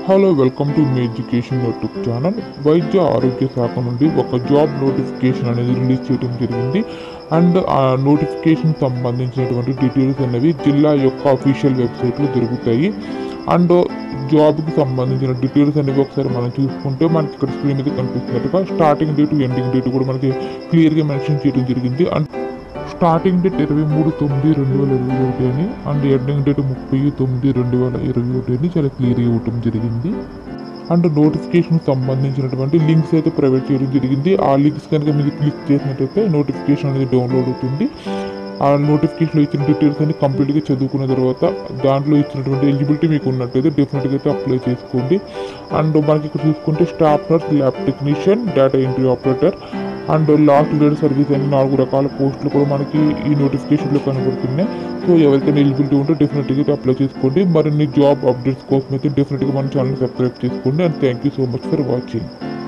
hello welcome to మీ education YouTube channel వైద్య ఆరోగ్య శాఖ నుండి ఒక జాబ్ నోటిఫికేషన్ అనేది రిలీజ్ చేయడం జరిగింది అండ్ ఆ నోటిఫికేషన్ సంబంధించినటువంటి డీటెయిల్స్ అనేవి జిల్లా యొక్క అఫీషియల్ వెబ్సైట్లో దొరుకుతాయి అండ్ జాబ్కి సంబంధించిన డీటెయిల్స్ అనేవి ఒకసారి మనం చూసుకుంటే మనకి ఇక్కడ స్క్రీన్ మీద కనిపిస్తున్నట్టుగా స్టార్టింగ్ డేట్ ఎండింగ్ డేట్ కూడా మనకి క్లియర్గా మెన్షన్ చేయడం జరిగింది అండ్ స్టార్టింగ్ డేట్ ఇరవై మూడు తొమ్మిది రెండు వేల ఇరవై ఒకటి అని అండ్ ఎండింగ్ డేట్ ముప్పై తొమ్మిది రెండు వేల ఇరవై ఒకటి అని చాలా క్లియర్గా ఇవ్వటం జరిగింది అండ్ నోటిఫికేషన్ సంబంధించినటువంటి లింక్స్ అయితే ప్రొవైడ్ చేయడం జరిగింది ఆ లింక్స్ కనుక మీరు క్లిక్ చేసినట్టయితే నోటిఫికేషన్ అనేది డౌన్లోడ్ అవుతుంది ఆ నోటిఫికేషన్లో ఇచ్చిన డీటెయిల్స్ అన్ని కంప్లీట్గా చదువుకున్న తర్వాత దాంట్లో ఇచ్చినటువంటి ఎలిజిబిలిటీ మీకు ఉన్నట్టయితే డెఫినెట్గా అయితే అప్లై చేసుకోండి అండ్ మనకి ఇక్కడ చూసుకుంటే staff nurse lab technician data entry operator and last grade service అని నాలుగు రకాల పోస్టులు కూడా మనకి ఈ నోటిఫికేషన్లో కనబడుతున్నాయి సో ఎవరికైనా ఎలిజిబిలిటీ ఉంటే డెఫినెట్గా అయితే అప్లై చేసుకోండి మరిన్ని జాబ్ అప్డేట్స్ కోసం అయితే డెఫినెట్గా మన ఛానల్ సబ్స్క్రైబ్ చేసుకోండి and thank you so much for watching